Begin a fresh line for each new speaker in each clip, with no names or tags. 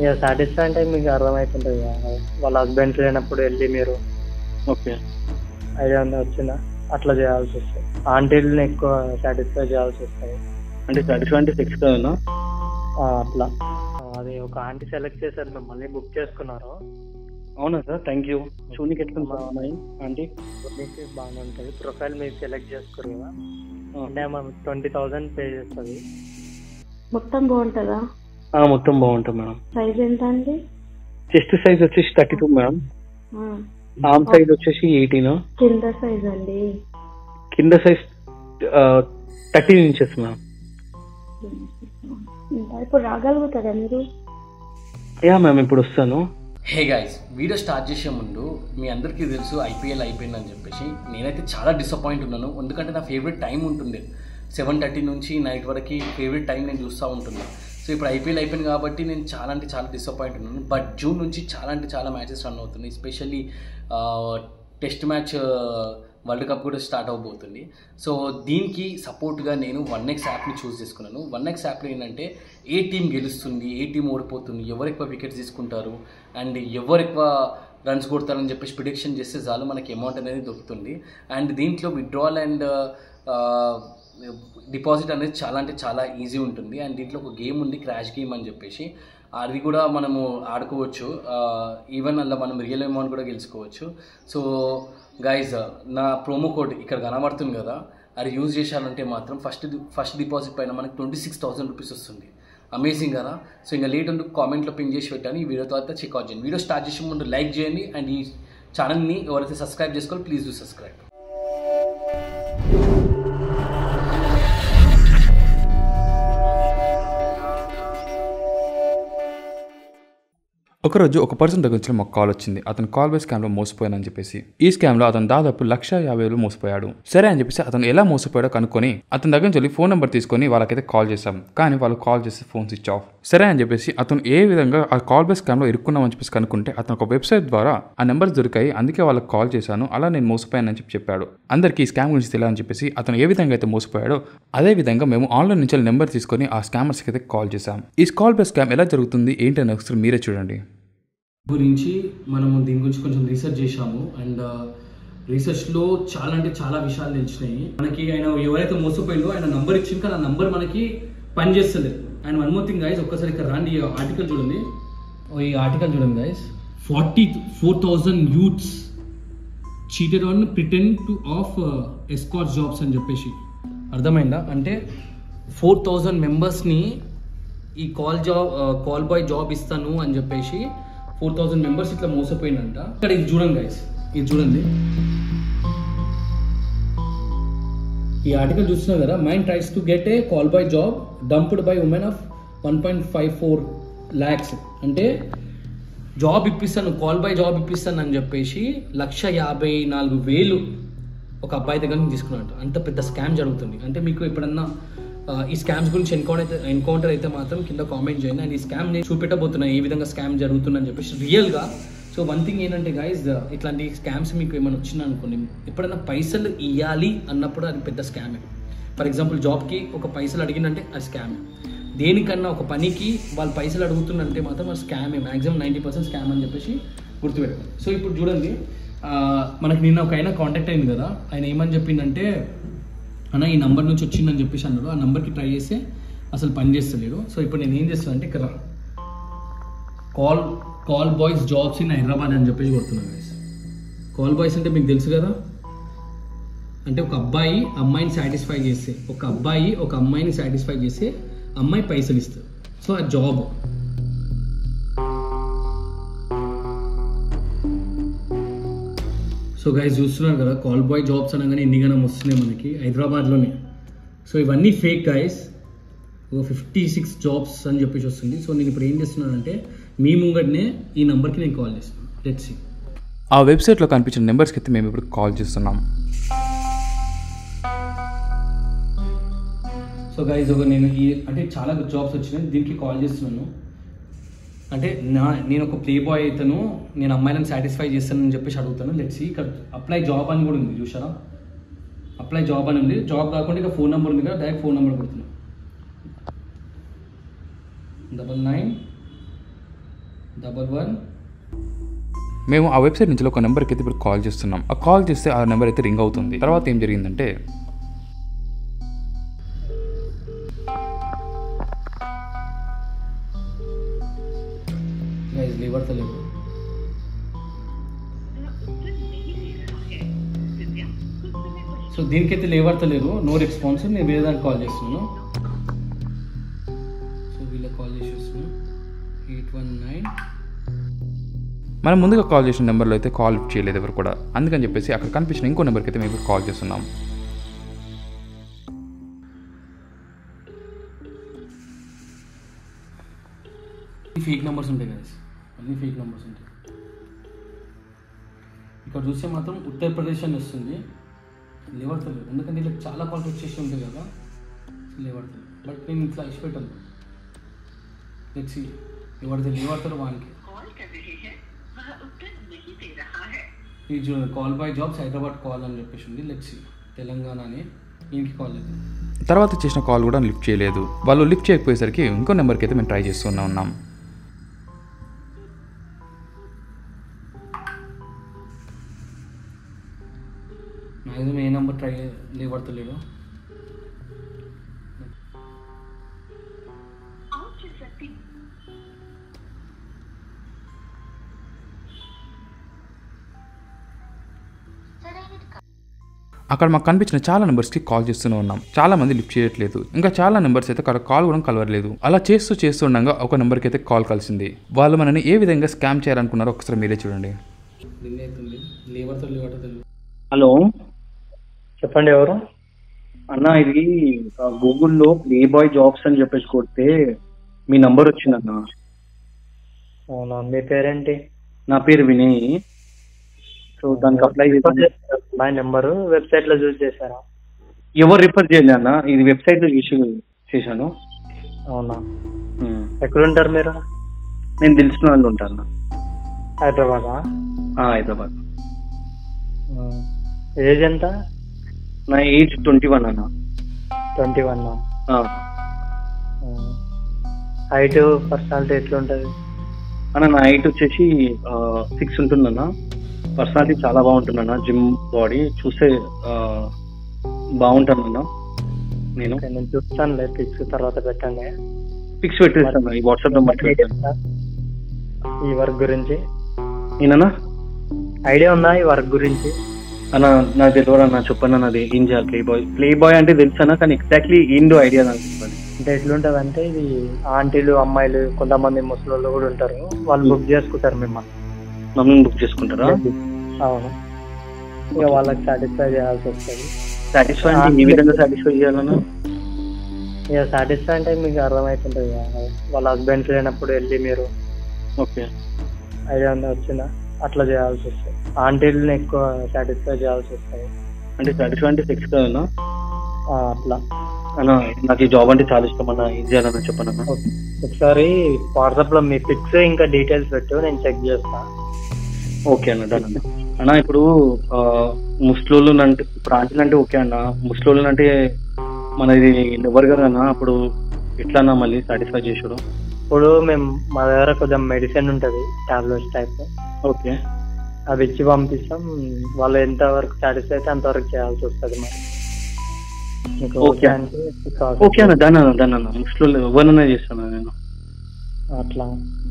ఇక సాటిస్ఫై అంటే మీకు అర్థమవుతుంటుంది కదా. వాళ్ళ హస్బెండ్స్ లేనప్పుడు వెళ్ళి మీరు
ఓకే
ఐడియా ఉందా వచ్చిందా అట్లా చేయాల్సి వస్తుంది ఆంటీలని ఎక్కువ సాటిస్ఫై చేయాల్సి వస్తుంది
అంటే సాటిస్ఫై అంటే సెక్స్ కదన్నా
ఆ, అట్లా ఆ, అది ఒక ఆంటీ సెలెక్ట్ చేశారు మిమ్మల్ని బుక్ చేసుకున్నారు
అవునా సార్ థ్యాంక్ యూ చూనికి ఎట్లా ఉంది సార్ అమ్మాయి ఆంటీ
మీకు బాగానే ఉంటుంది ప్రొఫైల్ మీరు సెలెక్ట్ చేసుకోరు కదా అంటే మనం ట్వంటీ థౌజండ్ పే చేస్తుంది
మొత్తం బాగుంటుందా
ఆ, మొత్తం బాగుంటుంది మేడం
ప్రైస్ ఎంత అండి
చెస్ట్ సైజ్ వచ్చేసి థర్టీ టూ మేడం
ఆ,
ఆర్మ్ సైజ్ వచ్చేసి ఎయిటీన్
కింద సైజ్ అండి
కింద సైజ్ థర్టీన్ ఇంచెస్ మ్యామ్
ఇంకా ఇప్పుడు రాగలుగుతారా మీరు
యా మ్యామ్ ఇప్పుడు వస్తాను
హే గైస్ వీడియో స్టార్ట్ చేసే ముందు మీ అందరికీ తెలుసు ఐపీఎల్ అయిపోయిందని చెప్పేసి నేనైతే చాలా డిసప్పాయింట్ ఉన్నాను ఎందుకంటే నా ఫేవరెట్ టైం ఉంటుంది సెవెన్ థర్టీ నుంచి నైట్ వరకు ఫేవరెట్ టైం నేను చూస్తూ ఉంటున్నాను సో ఇప్పుడు ఐపీఎల్ అయిపోయింది కాబట్టి నేను చాలా అంటే చాలా డిసప్పాయింట్ ఉన్నాను బట్ జూన్ నుంచి చాలా అంటే చాలా మ్యాచెస్ రన్ అవుతున్నాయి especially test match world cup కూడా స్టార్ట్ అవబోతుంది సో దీనికి సపోర్ట్గా నేను వన్ ఎక్స్ యాప్ని చూస్ చేసుకున్నాను వన్ ఎక్స్ యాప్లో ఏంటంటే ఏ టీం గెలుస్తుంది ఏ టీం ఓడిపోతుంది ఎవరు ఎక్కువ వికెట్స్ తీసుకుంటారు అండ్ ఎవరు ఎక్కువ రన్స్ కొడతారని చెప్పేసి ప్రిడిక్షన్ చేస్తే చాలు మనకి అమౌంట్ అనేది దొరుకుతుంది అండ్ దీంట్లో విత్డ్రాల్ అండ్ డిపాజిట్ అనేది చాలా అంటే చాలా ఈజీ ఉంటుంది అండ్ దీంట్లో ఒక గేమ్ ఉంది క్రాష్ గేమ్ అని చెప్పేసి అది కూడా మనము ఆడుకోవచ్చు ఈవెన్ అలా మనం రియల్ అమౌంట్ కూడా గెలుచుకోవచ్చు సో గైజ్ నా ప్రోమో కోడ్ ఇక్కడ కనబడుతుంది కదా అది యూజ్ చేశారంటే మాత్రం ఫస్ట్ ఫస్ట్ డిపాజిట్ పైన మనకి ట్వంటీ సిక్స్ థౌసండ్ రూపీస్ వస్తుంది అమేజింగ్ కదా సో ఇంకా లేట్ ఉండి కామెంట్లో పిన్ చేసి పెట్టాను ఈ వీడియో తర్వాత చెక్అవుట్ చేయండి వీడియో స్టార్ట్ చేసే ముందు లైక్ చేయండి అండ్ ఈ ఛానల్ని ఎవరైతే సబ్స్క్రైబ్ చేసుకోవాలి ప్లీజ్ డూ సబ్స్క్రైబ్
ఒకరోజు ఒక పర్సన్ దగ్గర నుంచి మాకు కాల్ వచ్చింది అతను కాల్ బై స్కామ్లో మోసపోయానని చెప్పేసి ఈ స్కామ్లో అతను దాదాపు లక్ష యాభై వేలు మోసపోయాడు సరే అని చెప్పేసి అతను ఎలా మోసపోయాడో కనుక్కొని అతని దగ్గర నుంచి వెళ్ళి ఫోన్ నెంబర్ తీసుకొని వాళ్ళకైతే కాల్ చేశాం కానీ వాళ్ళు కాల్ చేసి ఫోన్ స్విచ్ ఆఫ్ సరే అని చెప్పేసి అతను ఏ విధంగా ఆ కాల్ బై స్కామ్లో ఇరుక్కున్నామని చెప్పేసి కనుక్కుంటే అతను ఒక వెబ్సైట్ ద్వారా ఆ నెంబర్స్ దొరికాయి అందుకే వాళ్ళకి కాల్ చేశాను అలా నేను మోసపోయానని చెప్పి చెప్పాడు అందరికీ ఈ స్కామ్ గురించి తెలియాలని చెప్పేసి అతను ఏ విధంగా అయితే మోసపోయాడో అదే విధంగా మేము ఆన్లైన్ నుంచి నెంబర్ తీసుకొని ఆ స్కామర్స్కి అయితే కాల్ చేశాం ఈ కాల్ బై స్కామ్ ఎలా జరుగుతుంది ఏంటని ఒకసారి మీరే చూడండి
గురించి మనము దీని గురించి కొంచెం రీసెర్చ్ చేశాము అండ్ రీసెర్చ్లో చాలా అంటే చాలా విషయాలు తెలిసినాయి మనకి ఆయన ఎవరైతే మోసపోయిందో ఆయన నంబర్ ఇచ్చింది కానీ ఆ నంబర్ మనకి పనిచేస్తలేదు and one more thing guys ఒక్కసారి ఇక్కడ రాండి ఈ ఆర్టికల్ చూడండి ఓ ఈ ఆర్టికల్ చూడండి guys forty four thousand youths cheated on pretend to of escort jobs అని చెప్పేసి అర్థమైందా అంటే ఫోర్ థౌజండ్ మెంబర్స్ని ఈ call job call boy job ఇస్తాను అని చెప్పేసి ఫోర్ థౌజండ్ మెంబర్స్ ఇట్లా మోసపోయిందంట ఇక్కడ ఇది చూడండి గైస్ ఇది చూడండి ఈ ఆర్టికల్ చూస్తున్నారు కదా mind tries to get a call boy job dumped by women of one point five four lakhs అంటే జాబ్ ఇప్పిస్తాను కాల్ బాయ్ జాబ్ ఇప్పిస్తాను అని చెప్పేసి లక్ష యాభై నాలుగు వేలు ఒక అబ్బాయి దగ్గర నుంచి తీసుకున్నట్టు అంత పెద్ద స్కామ్ జరుగుతుంది అంటే మీకు ఎప్పుడన్నా ఆ, ఈ స్కామ్స్ గురించి ఎన్కౌంటర్ అయితే ఎన్కౌంటర్ అయితే మాత్రం కింద కామెంట్ చేయండి అండ్ ఈ స్కామ్ నేను చూపెట్టబోతున్నా ఏ విధంగా స్కామ్ జరుగుతుందని చెప్పేసి రియల్గా సో వన్ థింగ్ ఏంటంటే గైజ్ ఇట్లాంటి స్కామ్స్ మీకు ఏమైనా వచ్చినా అనుకోండి ఎప్పుడైనా పైసలు ఇవ్వాలి అన్నప్పుడు అది పెద్ద స్కామే ఫర్ ఎగ్జాంపుల్ జాబ్కి ఒక పైసలు అడిగిందంటే అది స్కామే దేనికన్నా ఒక పనికి వాళ్ళు పైసలు అడుగుతుందంటే మాత్రం అది స్కామే మ్యాక్సిమం నైంటీ పర్సెంట్ స్కామ్ అని చెప్పేసి గుర్తుపెట్టుకోండి సో ఇప్పుడు చూడండి ఆ, మనకి నిన్న ఒక ఆయన కాంటాక్ట్ అయింది కదా ఆయన ఏమని చెప్పిందంటే అన్న ఈ నంబర్ నుంచి వచ్చిందని చెప్పేసి అన్నాడు ఆ నంబర్కి ట్రై చేస్తే అసలు పని చేస్తలేడు సో ఇప్పుడు నేను ఏం చేస్తాను అంటే ఇక్కడ call call boys jobs in Hyderabad అని చెప్పేసి కొడుతున్నాను guys. కాల్ బాయ్స్ అంటే మీకు తెలుసు కదా అంటే ఒక అబ్బాయి అమ్మాయిని సాటిస్ఫై చేస్తే ఒక అబ్బాయి ఒక అమ్మాయిని సాటిస్ఫై చేస్తే అమ్మాయి పైసలు ఇస్తారు సో ఆ జాబ్ సో గైస్ చూస్తున్నారు కదా కాల్ బాయ్ జాబ్స్ అనగానే ఎన్ని గణం వస్తున్నాయి మనకి హైదరాబాద్లోనే సో ఇవన్నీ ఫేక్ గైస్ ఒక ఫిఫ్టీ సిక్స్ జాబ్స్ అని చెప్పేసి వస్తుంది సో నేను ఇప్పుడు ఏం చేస్తున్నానంటే మీ ముంగటనే ఈ నెంబర్కి నేను కాల్ చేస్తున్నాను లెట్స్ సీ
ఆ వెబ్సైట్లో కనిపించిన నెంబర్స్కి అయితే మేము ఇప్పుడు కాల్ చేస్తున్నాం
సో గైజ్ ఒక నేను ఈ అంటే చాలా జాబ్స్ వచ్చినాయి దీనికి కాల్ చేస్తున్నాను అంటే నా నేను ఒక ప్లే బాయ్ అవుతాను నేను అమ్మాయిలను సాటిస్ఫై చేస్తానని చెప్పేసి అడుగుతాను లెట్స్ ఇక్కడ అప్లై జాబ్ అని కూడా ఉంది చూసారా అప్లై జాబ్ అని ఉంది జాబ్ కాకుండా ఇక ఫోన్ నెంబర్ ఉంది కదా డైరెక్ట్ ఫోన్ నెంబర్ కొడుతున్నా డబల్ నైన్ డబల్ వన్
మేము ఆ వెబ్సైట్ నుంచి ఒక నెంబర్కి అయితే ఇప్పుడు కాల్ చేస్తున్నాం ఆ కాల్ చేస్తే ఆ నెంబర్ అయితే రింగ్ అవుతుంది తర్వాత ఏం జరిగిందంటే
గైజ్ లేవడతలేదు సో దీనికైతే లేవడతలేరు నో రెస్పాన్స్ నేను వేరే దానికి కాల్ చేస్తున్నాను సో వీళ్ళకి కాల్ చేసి వస్తున్నాను ఎయిట్ వన్ నైన్
మనం ముందుగా కాల్ చేసిన నెంబర్లో అయితే కాల్ లిఫ్ట్ చేయలేదు ఎవరు కూడా అందుకని చెప్పేసి అక్కడ కనిపించిన ఇంకో నెంబర్కి అయితే మేము ఇప్పుడు కాల్ చేస్తున్నాం
ఫేక్ నెంబర్స్ ఉంటాయి కదా అన్ని ఫేక్ నెంబర్స్ ఉంటాయి ఇక్కడ చూస్తే మాత్రం ఉత్తరప్రదేశ్ అని వస్తుంది లేవడతలేదు ఎందుకంటే ఇలా చాలా కాల్స్ వచ్చేసి ఉంటాయి కదా లేవడతలేదు బట్ నేను ఇట్లా ఇచ్చి పెట్టాను లెట్స్ ఎవరిది లేవడతారు వానికి ఈ call boy jobs Hyderabad call అని చెప్పేసి ఉంది లెట్స్ తెలంగాణ అని ఈయనకి కాల్ లేదు
తర్వాత చేసిన కాల్ కూడా లిఫ్ట్ చేయలేదు వాళ్ళు లిఫ్ట్ చేయకపోయేసరికి ఇంకో నెంబర్కి అయితే మేము ట్రై చేస్తూనే ఉన్నాం
మ్యాక్సిమం ఏ నెంబర్ ట్రై లేవడతలేడు
అక్కడ మాకు కనిపించిన చాలా నెంబర్స్కి కాల్ చేస్తూనే ఉన్నాం చాలా మంది లిఫ్ట్ చేయట్లేదు ఇంకా చాలా నెంబర్స్ అయితే అక్కడ కాల్ కూడా కలవట్లేదు అలా చేస్తూ చేస్తూ ఉండగా ఒక నెంబర్కి అయితే కాల్ కలిసింది వాళ్ళు మనని ఏ విధంగా స్కామ్ చేయాలనుకున్నారో ఒకసారి మీరే చూడండి
రింగ్ అవుతుంది లేవడతారు లేవడతలేదు
హలో
చెప్పండి ఎవరు
అన్న ఇది ఆ, గూగుల్లో ప్లే బాయ్ జాబ్స్ అని చెప్పేసి కొడితే మీ నంబర్ వచ్చిందన్న
అవునా మీ పేరేంటి
నా పేరు వినయ్ సో దానికి అప్లై చేశాను
మా నెంబరు వెబ్సైట్ లో చూస్ చేశారా
ఎవరు రిఫర్ చేయలే అన్న ఇది వెబ్సైట్ లో చూసి చేశాను
అవునా
ఉమ్.
ఎక్కడుంటారు మీరు
నేను తెలిసిన వాళ్ళు ఉంటాను
హైదరాబాదా
హైదరాబాద్
ఏజ్ ఎంత
నా ఏజ్ ట్వంటీ వన్ అన్న
ట్వంటీ వన్
ఆ.
హైట్ పర్సనాలిటీ ఎట్లుంటది
అన్న నా హైట్ వచ్చేసి సిక్స్ ఉంటుందన్న పర్సనాలిటీ చాలా బాగుంటుందన్న జిమ్ బాడీ చూస్తే ఆ, బాగుంటానన్న నేను
ఓకే, నేను చూస్తానులే పిక్స్ తర్వాత పెట్టండి
పిక్స్ పెట్టేస్తాను ఈ వాట్సాప్ నెంబర్ పెట్టాను
ఈ వర్క్ గురించి
నేనన్నా
ఐడియా ఉందా ఈ వర్క్ గురించి
అన్న నాకు తెలియదు అన్న చెప్పండి అన్నది ఏం చేయాలి ప్లే బాయ్ ప్లే బాయ్ అంటే తెలుసా కానీ ఎగ్జాక్ట్లీ ఏందో ఐడియా నాకు తెలియదు.
అంటే ఎట్లుంటది అంటే ఇది ఆంటీలు అమ్మాయిలు కొంతమంది ముసలోళ్ళు కూడా ఉంటారు వాళ్ళు బుక్ చేసుకుంటారు మిమ్మల్ని
మమ్మల్ని బుక్ చేసుకుంటారా
అవును ఇక వాళ్ళకి సాటిస్ఫై చేయాల్సి వస్తుంది
సాటిస్ఫై అంటే ఏ విధంగా సాటిస్ఫై చేయాలన్నా
ఇక సాటిస్ఫై అంటే మీకు అర్థమవుతుంటుంది కదా. వాళ్ళ హస్బెండ్స్ లేనప్పుడు వెళ్ళి మీరు
ఓకే
ఐడియా ఉందా వచ్చిందా అట్లా చేయాల్సి వస్తుంది ఆంటీలని ఎక్కువ సాటిస్ఫై చేయాల్సి వస్తుంది
అంటే సాటిస్ఫై అంటే సెక్స్ కదన్నా
ఆ, అట్లా
అన్న నాకు ఈ జాబ్ అంటే చాలా ఇష్టం అన్న ఏం చేయాలన్నా చెప్పండి అన్న
ఓకే. ఒకసారి వాట్సాప్ లో మీ పిక్స్ ఇంకా డీటెయిల్స్ పెట్టు నేను చెక్ చేస్తా
ఓకే అన్న డన్ అన్న అన్న ఇప్పుడు ఆ, ముస్లోళ్ళు అంటే ఇప్పుడు ఆంటీలు అంటే ఓకే అన్న ముస్లోళ్ళు అంటే మనది ఎవరు కదా అన్న అప్పుడు ఎట్లా అన్న మళ్ళీ సాటిస్ఫై చేసుడు
ఇప్పుడు మేము మా దగ్గర కొంచెం మెడిసిన్ ఉంటుంది టాబ్లెట్స్ టైప్
ఓకే
అవి ఇచ్చి పంపిస్తాం వాళ్ళు ఎంత వరకు సాటిస్ఫై అయితే అంతవరకు చేయాల్సి వస్తుంది మరి మీకు
ఓకే.
ఓకే అంటే process
ఓకే అన్న డన్ అన్న డన్ అన్న ముస్లోళ్ళు ఎవరినైనా చేస్తాను నేను
అట్లా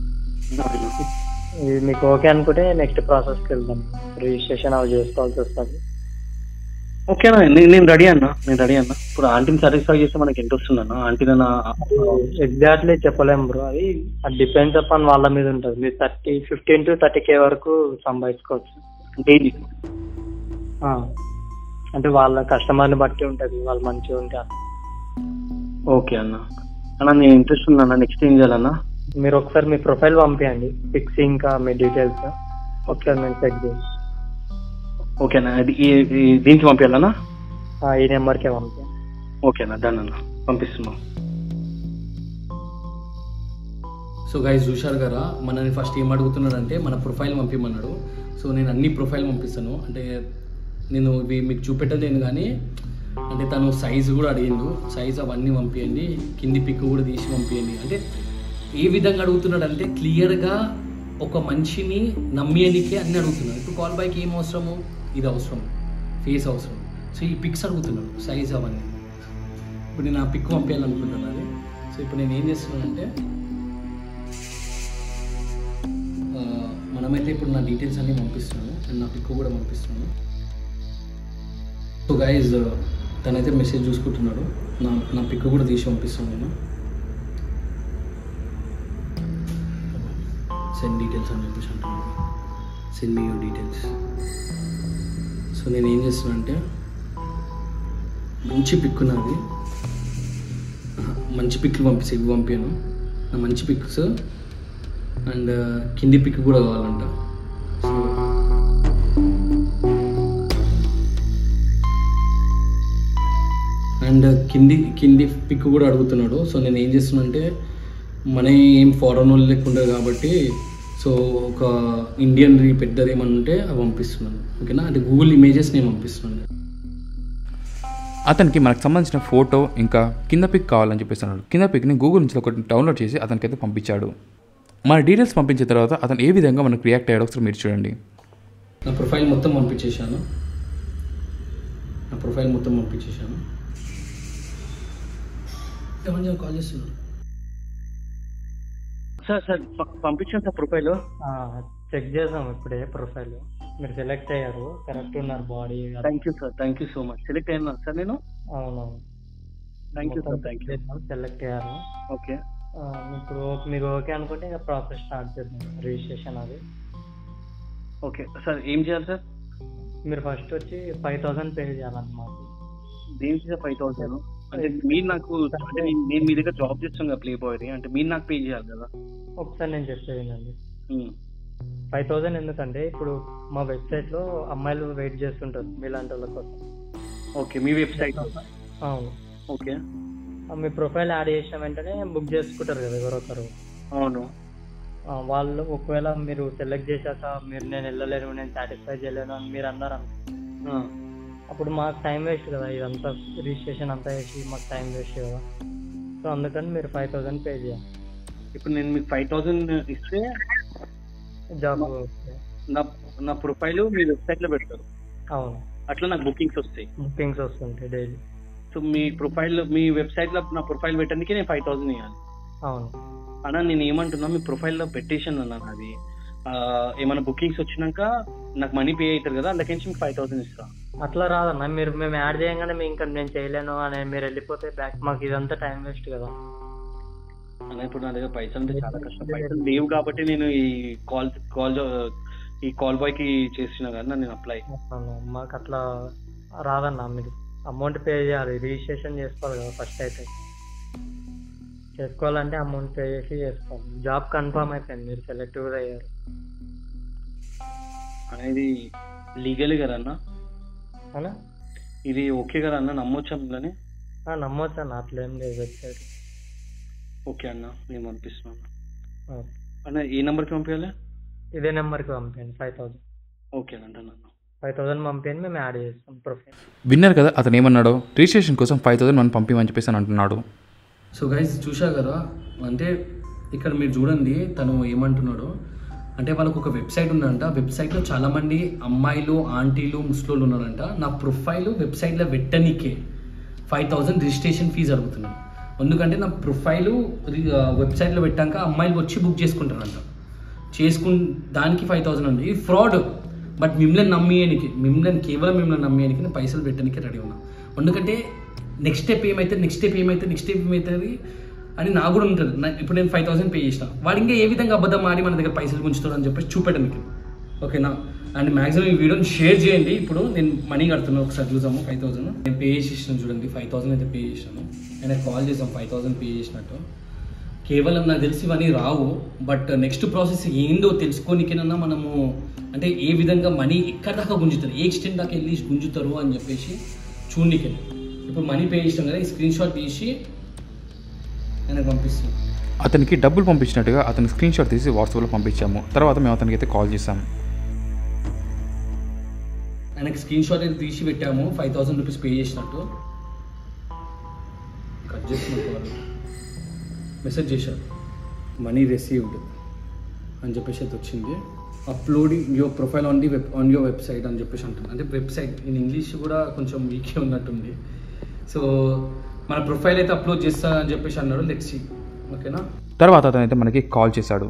ఇది మీకు ఓకే అనుకుంటే నెక్స్ట్ ప్రాసెస్కి వెళ్దాం రిజిస్ట్రేషన్ అవి చేసుకోవాల్సి వస్తుంది
ఓకే అన్న నేను నేను రెడీ అన్న నేను రెడీ అన్న ఇప్పుడు ఆంటీని సాటిస్ఫై చేస్తే మనకి ఎంత వస్తుంది అన్న ఆంటీని నా
ఎగ్జాక్ట్లీ చెప్పలేము బ్రో అది అది డిపెండ్స్ అపాన్ వాళ్ళ మీద ఉంటుంది మీరు thirty fifteen to thirty K వరకు సంపాదించుకోవచ్చు
డైలీ
ఆ. అంటే వాళ్ళ కస్టమర్ని బట్టి ఉంటుంది వాళ్ళు మంచిగా ఉంటే అట్లా.
ఓకే అన్న అన్న నేను ఇంట్రెస్ట్ ఉన్నా అన్న నెక్స్ట్ ఏం చేయాలన్నా
మీరు ఒకసారి మీ ప్రొఫైల్ పంపించండి పిక్స్ ఇంకా మీ డీటెయిల్స్ ఒకసారి నేను చెక్ చేసి
ఓకే అన్న ఇది ఈ- ఈ- దీనికి పంపించాలన్నా
ఆ, ఈ నెంబర్కే పంపించండి
ఓకే అన్న డన్ అన్న పంపిస్తున్నాం
సో గైస్ చూశారు కదా మనని ఫస్ట్ ఏం అడుగుతున్నాడంటే మన ప్రొఫైల్ పంపిమన్నాడు సో నేను అన్ని ప్రొఫైల్ పంపిస్తాను అంటే నేను ఇవి మీకు చూపెట్టలేను కానీ అంటే తను సైజు కూడా అడిగిండు సైజ్ అవన్నీ పంపించండి కింది పిక్ కూడా తీసి పంపించండి అంటే ఏ విధంగా అడుగుతున్నాడు అంటే క్లియర్గా ఒక మనిషిని నమ్మేందుకే అన్ని అడుగుతున్నాడు ఇప్పుడు కాల్ బైక్ ఏం అవసరము ఇది అవసరం ఫేస్ అవసరం సో ఈ పిక్స్ అడుగుతున్నాడు సైజ్ అవన్నీ ఇప్పుడు నేను ఆ పిక్ పంపించాలనుకుంటున్నాను అది సో ఇప్పుడు నేను ఏం చేస్తున్నానంటే ఆ, మనమైతే ఇప్పుడు నా డీటెయిల్స్ అన్నీ పంపిస్తున్నాను అండ్ నా పిక్ కూడా పంపిస్తున్నాను సో గైజ్ తనైతే మెసేజ్ చూసుకుంటున్నాడు నా నా పిక్ కూడా తీసి పంపిస్తాను నేను సెండ్ డీటెయిల్స్ అని చెప్పేసి అంటున్నాను send me your details so నేను ఏం చేస్తున్నా అంటే మంచి పిక్ నాది ఆహా, మంచి పిక్లు పంపిస్తే ఇవి పంపాను నా మంచి పిక్స్ అండ్ కింది పిక్ కూడా కావాలంట సో అండ్ కింది కింది పిక్ కూడా అడుగుతున్నాడు సో నేను ఏం చేస్తున్నా అంటే మన ఏం ఫారెన్ వాళ్ళు లేకుండా కాబట్టి సో ఒక ఇండియన్ పెద్దది ఏమన్నా ఉంటే అవి పంపిస్తున్నాను ఓకేనా అది గూగుల్ ఇమేజెస్ నేను పంపిస్తున్నాను
అతనికి మనకు సంబంధించిన ఫోటో ఇంకా కింద పిక్ కావాలని చెప్పేసి అన్నాడు కింద పిక్ని గూగుల్ నుంచి ఒకటి డౌన్లోడ్ చేసి అతనికైతే పంపించాడు మన డీటెయిల్స్ పంపించిన తర్వాత అతను ఏ విధంగా మనకు రియాక్ట్ అయ్యాడో ఒకసారి మీరు చూడండి
నా ప్రొఫైల్ మొత్తం పంపించేశాను నా ప్రొఫైల్ మొత్తం పంపించేశాను ఏమని కాల్ చేస్తున్నాడు
సార్ సార్ ప- పంపించాను సార్ ప్రొఫైల్
చెక్ చేసాం ఇప్పుడే ప్రొఫైల్ మీరు సెలెక్ట్ అయ్యారు కరెక్ట్ ఉన్నారు body
thank you sir thank you so much select అయినా సార్ నేను
అవునవును
thank you sir thank you
select అయ్యారు
ఓకే
ఆ, ఇప్పుడు ఓ- మీరు ఓకే అనుకుంటే ఇంకా ప్రాసెస్ స్టార్ట్ చేద్దాం రిజిస్ట్రేషన్ అది
ఓకే సార్ ఏం చేయాలి సార్
మీరు ఫస్ట్ వచ్చి ఫైవ్ థౌసండ్ పే చేయాలండి మాకు
దేనికి సార్ ఫైవ్ థౌసండ్ అంటే మీరు నాకు అంటే నేను- నేను మీ దగ్గర జాబ్ చేస్తాను కదా ప్లే బాయ్ అంటే మీరు నాకు పే చేయాలి కదా
ఒకసారి నేను చెప్పేదండి
ఉమ్.
ఫైవ్ థౌసండ్ ఎందుకంటే ఇప్పుడు మా వెబ్సైట్లో అమ్మాయిలు వెయిట్ చేస్తుంటారు మీలాంటి వాళ్ళ కోసం
ఓకే మీ వెబ్సైట్
అవును
ఓకే
ఆ, మీ ప్రొఫైల్ యాడ్ చేసిన వెంటనే బుక్ చేసుకుంటారు కదా ఎవరొకరు
అవును
ఆ, వాళ్ళు ఒకవేళ మీరు సెలెక్ట్ చేశాక మీరు నేను వెళ్ళలేను నేను సాటిస్ఫై చేయలేను అని మీరు అన్నారు అనుకో.
ఆ.
అప్పుడు మాకు టైం వేస్ట్ కదా ఇదంతా రిజిస్ట్రేషన్ అంతా చేసి మాకు టైం వేస్ట్ కదా సో అందుకని మీరు ఫైవ్ థౌసండ్ పే చేయాలి
ఇప్పుడు నేను మీకు ఫైవ్ థౌసండ్ ఇస్తే
జాబ్
నా నా ప్రొఫైల్ మీ వెబ్సైట్ లో పెడతారు
అవును
అట్లా నాకు బుకింగ్స్ వస్తాయి
బుకింగ్స్ వస్తుంటాయి డైలీ
సో మీ ప్రొఫైల్ మీ వెబ్సైట్ లో నా ప్రొఫైల్ పెట్టడానికి నేను ఫైవ్ థౌసండ్ ఇవ్వాలి
అవును
అన్నా నేను ఏమంటున్నా మీ ప్రొఫైల్ లో పెట్టేసాను అన్నాను అది ఆ, ఏమైనా బుకింగ్స్ వచ్చినాక నాకు మనీ పే అవుతారు కదా అందుకని మీకు ఫైవ్ థౌసండ్ ఇస్తా
అట్లా రాదన్న మీరు మేము యాడ్ చేయగానే మేము ఇంకా నేను చేయలేను అని మీరు వెళ్ళిపోతే బ్యాక్ మాకు ఇదంతా టైం వేస్ట్ కదా
అన్న ఇప్పుడు నా దగ్గర పైసలు అంటే చాలా కష్టం పైసలు లేవు కాబట్టి నేను ఈ కాల్ కాల్ ఈ కాల్ బాయ్ కి చేసిన కదా నేను అప్లై
అవును, మాకు అట్లా రాదన్న మీరు అమౌంట్ పే చేయాలి రిజిస్ట్రేషన్ చేసుకోవాలి కదా ఫస్ట్ అయితే చేసుకోవాలంటే అమౌంట్ పే చేసి చేసుకోవాలి జాబ్ కన్ఫర్మ్ అయిపోయింది మీరు సెలెక్ట్ కూడా అయ్యారు
అనేది లీగల్ కదా అన్న
అవునా
ఇది ఓకే కదా అన్న నమ్మొచ్చా మిమ్మల్ని
ఆ, నమ్మొచ్చు అన్న అట్లేం లేదు వెబ్సైట్
ఓకే అన్న నేను పంపిస్తున్నాను అన్న ఏ నెంబర్కి పంపించాలి
ఇదే నెంబర్కి పంపించండి ఫైవ్ థౌసండ్
ఓకే అండి అన్న
ఫైవ్ థౌసండ్ పంపించండి మేము యాడ్ చేస్తాం ప్రొఫైల్
విన్నారు కదా అతను ఏమన్నాడో రిజిస్ట్రేషన్ కోసం ఫైవ్ థౌసండ్ మనం పంపించమని చెప్పేసి అని అంటున్నాడు
సో గైస్ చూసా కదా అంటే ఇక్కడ మీరు చూడండి తను ఏమంటున్నాడు అంటే వాళ్ళకు ఒక వెబ్సైట్ ఉందంట వెబ్సైట్లో చాలామంది అమ్మాయిలు ఆంటీలు ముస్లోళ్ళు ఉన్నారంట నా ప్రొఫైల్ వెబ్సైట్లో పెట్టనీకే ఫైవ్ థౌజండ్ రిజిస్ట్రేషన్ ఫీజు అడుగుతున్నాను ఎందుకంటే నా ప్రొఫైల్ వెబ్సైట్లో పెట్టాక అమ్మాయిలు వచ్చి బుక్ చేసుకుంటారంట చేసుకు దానికి ఫైవ్ థౌసండ్ ఉంది ఇది ఫ్రాడ్ బట్ మిమ్మల్ని నమ్మేయడానికి మిమ్మల్ని కేవలం మిమ్మల్ని నమ్మేయడానికి నేను పైసలు పెట్టడానికి రెడీ ఉన్నా ఎందుకంటే నెక్స్ట్ స్టెప్ ఏమైతే నెక్స్ట్ స్టెప్ ఏమైతే నెక్స్ట్ స్టెప్ ఏమవుతుంది అని నాకు కూడా ఉంటుంది నా- ఇప్పుడు నేను ఫైవ్ థౌసండ్ పే చేసిన వాడు ఇంకా ఏ విధంగా అబద్ధం ఆడి మన దగ్గర పైసలు గుంచుతాడు అని చెప్పేసి చూపెట్టడానికి ఓకేనా అండ్ మాక్సిమం ఈ వీడియోని షేర్ చేయండి ఇప్పుడు నేను మనీ కడుతున్నాను ఒకసారి చూసాము ఫైవ్ థౌసండ్ నేను పే చేసినాను చూడండి ఫైవ్ థౌసండ్ అయితే పే చేసినాను నేను కాల్ చేసాం ఫైవ్ థౌసండ్ పే చేసినట్టు కేవలం నాకు తెలిసి ఇవన్నీ రావు బట్ నెక్స్ట్ ప్రాసెస్ ఏందో తెలుసుకోనికైనా మనము అంటే ఏ విధంగా మనీ ఎక్కడ దాకా గుంజుతారు ఏ ఎక్స్టెంట్ దాకా వెళ్ళి గుంజుతారు అని చెప్పేసి చూడనికి ఇప్పుడు మనీ పే చేసినాం కదా ఈ స్క్రీన్ షాట్ తీసి నేను పంపిస్తాను
అతనికి డబ్బులు పంపించినట్టుగా అతని స్క్రీన్ షాట్ తీసి వాట్సాప్లో పంపించాము తర్వాత మేము అతనికి అయితే కాల్ చేసాం
ఆయనకి స్క్రీన్ షాట్ అయితే తీసి పెట్టాము ఫైవ్ థౌసండ్ రూపీస్ పే చేసినట్టు కట్ చేస్తున్న కాల్ మెసేజ్ చేశారు మనీ రిసీవ్డ్ అని చెప్పేసి అయితే వచ్చింది uploading your profile on the web on your website అని చెప్పేసి అంటుంది అంటే వెబ్సైట్ ఇన్ ఇంగ్లీష్ కూడా కొంచెం వీకే ఉన్నట్టుంది సో మన ప్రొఫైల్ అయితే అప్లోడ్ చేస్తా అని చెప్పేసి అన్నాడు లెట్స్ సీ ఓకేనా
తర్వాత అతనైతే మనకి కాల్ చేశాడు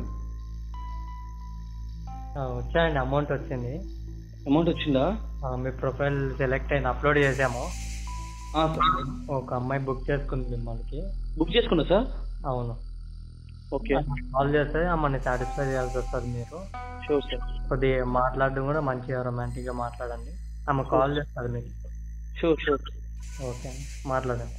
ఆ, వచ్చాయండి అమౌంట్ వచ్చింది
అమౌంట్ వచ్చిందా
ఆ, మీ ప్రొఫైల్ సెలెక్ట్ అయింది అప్లోడ్ చేసాము
ఆ, సార్
ఒక అమ్మాయి బుక్ చేసుకుంది మిమ్మల్ని
బుక్ చేసుకున్నా సార్
అవును
ఓకే
కాల్ చేస్తే అమ్మని సాటిస్ఫై చేయాల్సి వస్తుంది మీరు
షూర్ సార్
కొద్దిగా మాట్లాడడం కూడా మంచిగా రొమాంటిక్గా మాట్లాడండి ఆమె కాల్ చేస్తుంది మీకు
షూర్ షూర్
ఓకే అండి మాట్లాడండి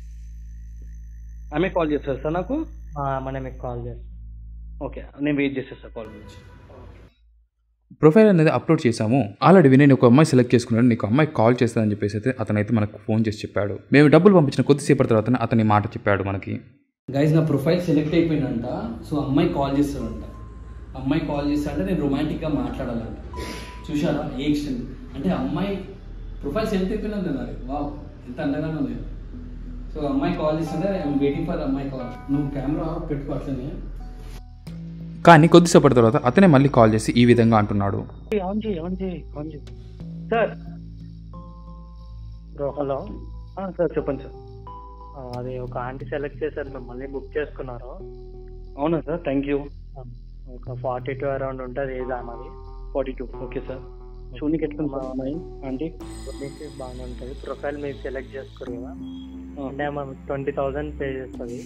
ఆమె కాల్ చేస్తారు సార్ నాకు
ఆ, ఆమెనే మీకు కాల్ చేస్తాను
ఓకే నేను వెయిట్ చేస్తాను సార్ కాల్ గురించి
ప్రొఫైల్ అనేది అప్లోడ్ చేశాము ఆల్రెడీ నేను ఒక అమ్మాయి సెలెక్ట్ చేసుకున్నాను నీకు అమ్మాయి కాల్ చేస్తానని చెప్పేసి అయితే అతనైతే మనకు ఫోన్ చేసి చెప్పాడు మేము డబ్బులు పంపించిన కొద్దిసేపటి తర్వాత అతని మాట చెప్పాడు మనకి
గైజ్ నా ప్రొఫైల్ సెలెక్ట్ అయిపోయిందంట సో అమ్మాయి కాల్ చేస్తాడంట అమ్మాయి కాల్ చేస్తాడంటే నేను రొమాంటిక్గా మాట్లాడాలంట చూసారా ఏ ఎక్స్టెంట్ అంటే అమ్మాయి ప్రొఫైల్ సెలెక్ట్ అయిపోయిందంట నాది వావ్ ఎంత అందంగా ఉంది సో అమ్మాయి కాల్ చేస్తుంటే ఐఎమ్ వెయిటింగ్ ఫర్ అమ్మాయి కాల్ నువ్వు కెమెరా పెట్టుకో అట్లనే
కానీ కొద్దిసేపటి తర్వాత అతనే మళ్ళీ కాల్ చేసి ఈ విధంగా అంటున్నాడు
ఆన్ చేయి ఆన్ చేయి ఆన్ చేయి సార్
బ్రో హలో
ఆ, సార్ చెప్పండి సార్
ఆ, అది ఒక ఆంటీ సెలెక్ట్ చేశారు మిమ్మల్ని బుక్ చేసుకున్నారు
అవునా సార్ థ్యాంక్ యూ
ఆ, ఒక ఫార్టీ టూ అరౌండ్ ఉంటుంది ఏజ్ ఆమెది
ఫార్టీ టూ ఓకే సార్ చూనికి ఎట్లుంది సార్ అమ్మాయి ఆంటీ
మీకు బాగానే ఉంటుంది ప్రొఫైల్ మీరు సెలెక్ట్ చేసుకోరు కదా అంటే ఆమె ట్వంటీ థౌజండ్ పే చేస్తుంది